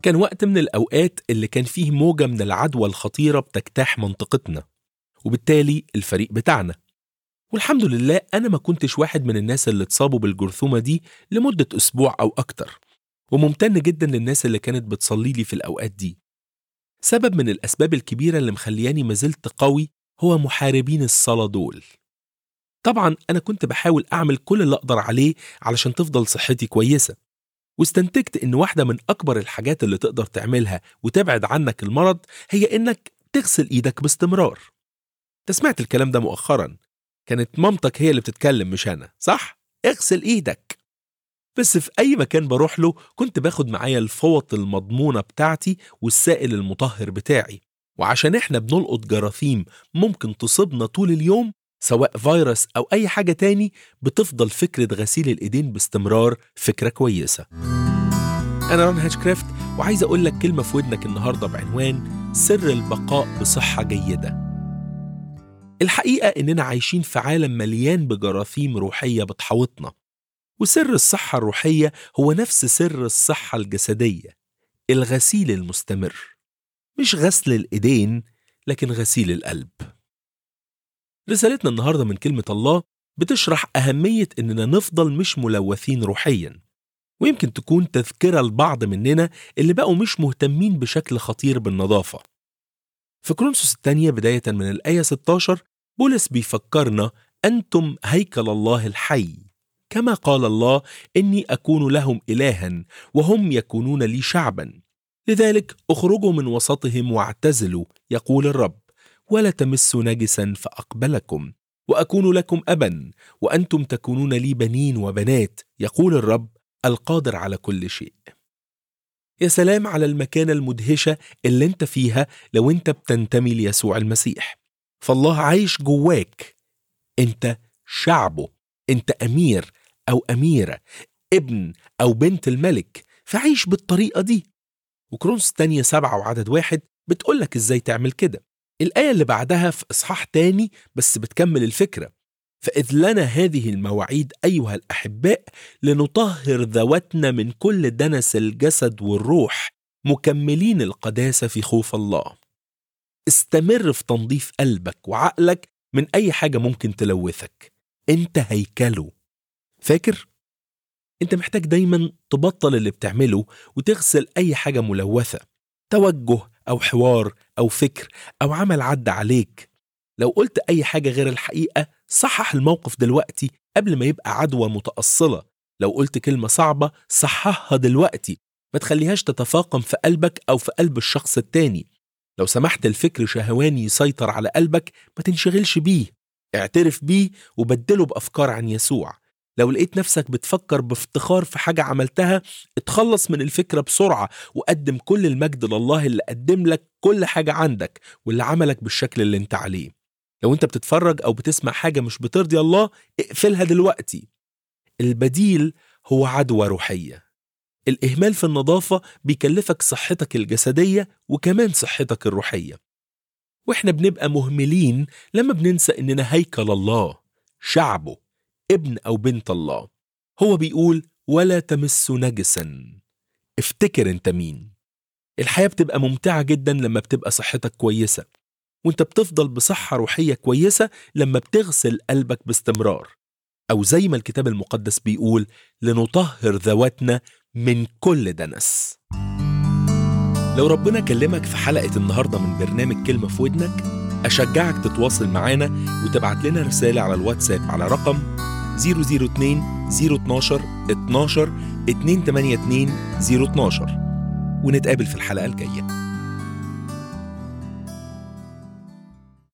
كان وقت من الأوقات اللي كان فيه موجة من العدوى الخطيرة بتجتاح منطقتنا وبالتالي الفريق بتاعنا والحمد لله أنا ما كنتش واحد من الناس اللي اتصابوا بالجرثومة دي لمدة أسبوع أو أكتر وممتن جدا للناس اللي كانت بتصلي لي في الأوقات دي سبب من الأسباب الكبيرة اللي مخلياني مازلت قوي هو محاربين الصلاة دول طبعا أنا كنت بحاول أعمل كل اللي أقدر عليه علشان تفضل صحتي كويسة واستنتجت إن واحدة من أكبر الحاجات اللي تقدر تعملها وتبعد عنك المرض هي إنك تغسل إيدك باستمرار أنت سمعت الكلام ده مؤخرا كانت مامتك هي اللي بتتكلم مش أنا صح؟ اغسل إيدك بس في أي مكان بروح له كنت باخد معايا الفوط المضمونة بتاعتي والسائل المطهر بتاعي وعشان احنا بنلقط جراثيم ممكن تصيبنا طول اليوم سواء فيروس أو أي حاجة تاني بتفضل فكرة غسيل الإيدين باستمرار فكرة كويسة أنا ران هاتشكرافت وعايز أقول لك كلمة في ودنك النهاردة بعنوان سر البقاء بصحة جيدة الحقيقة إننا عايشين في عالم مليان بجراثيم روحية بتحوطنا وسر الصحة الروحية هو نفس سر الصحة الجسدية الغسيل المستمر مش غسل الإيدين لكن غسيل القلب رسالتنا النهاردة من كلمة الله بتشرح أهمية إننا نفضل مش ملوثين روحيا ويمكن تكون تذكرة لبعض مننا اللي بقوا مش مهتمين بشكل خطير بالنظافة في كرونسوس الثانية بداية من الآية 16 بولس بيفكرنا أنتم هيكل الله الحي كما قال الله إني أكون لهم إلها وهم يكونون لي شعبا لذلك اخرجوا من وسطهم واعتزلوا يقول الرب ولا تمسوا نجسا فأقبلكم وأكون لكم أبا وأنتم تكونون لي بنين وبنات يقول الرب القادر على كل شيء يا سلام على المكانة المدهشة اللي انت فيها لو انت بتنتمي ليسوع المسيح فالله عايش جواك انت شعبه انت امير او اميرة ابن او بنت الملك فعيش بالطريقة دي وكرونس تانية سبعة وعدد واحد بتقولك ازاي تعمل كده الآية اللي بعدها في إصحاح تاني بس بتكمل الفكرة فإذ لنا هذه المواعيد أيها الأحباء لنطهر ذواتنا من كل دنس الجسد والروح مكملين القداسة في خوف الله استمر في تنظيف قلبك وعقلك من أي حاجة ممكن تلوثك أنت هيكله فاكر؟ أنت محتاج دايما تبطل اللي بتعمله وتغسل أي حاجة ملوثة توجه أو حوار أو فكر أو عمل عدى عليك لو قلت أي حاجة غير الحقيقة صحح الموقف دلوقتي قبل ما يبقى عدوى متأصلة لو قلت كلمة صعبة صححها دلوقتي ما تخليهاش تتفاقم في قلبك أو في قلب الشخص التاني لو سمحت الفكر شهواني يسيطر على قلبك ما تنشغلش بيه اعترف بيه وبدله بأفكار عن يسوع لو لقيت نفسك بتفكر بافتخار في حاجة عملتها اتخلص من الفكرة بسرعة وقدم كل المجد لله اللي قدم لك كل حاجة عندك واللي عملك بالشكل اللي انت عليه لو انت بتتفرج او بتسمع حاجة مش بترضي الله اقفلها دلوقتي البديل هو عدوى روحية الإهمال في النظافة بيكلفك صحتك الجسدية وكمان صحتك الروحية واحنا بنبقى مهملين لما بننسى اننا هيكل الله شعبه ابن او بنت الله هو بيقول ولا تمسوا نجسا افتكر انت مين الحياة بتبقى ممتعة جدا لما بتبقى صحتك كويسة وانت بتفضل بصحة روحية كويسة لما بتغسل قلبك باستمرار أو زي ما الكتاب المقدس بيقول لنطهر ذواتنا من كل دنس لو ربنا كلمك في حلقة النهاردة من برنامج كلمة في ودنك أشجعك تتواصل معانا وتبعت لنا رسالة على الواتساب على رقم 002 012 12 282 012 ونتقابل في الحلقة الجاية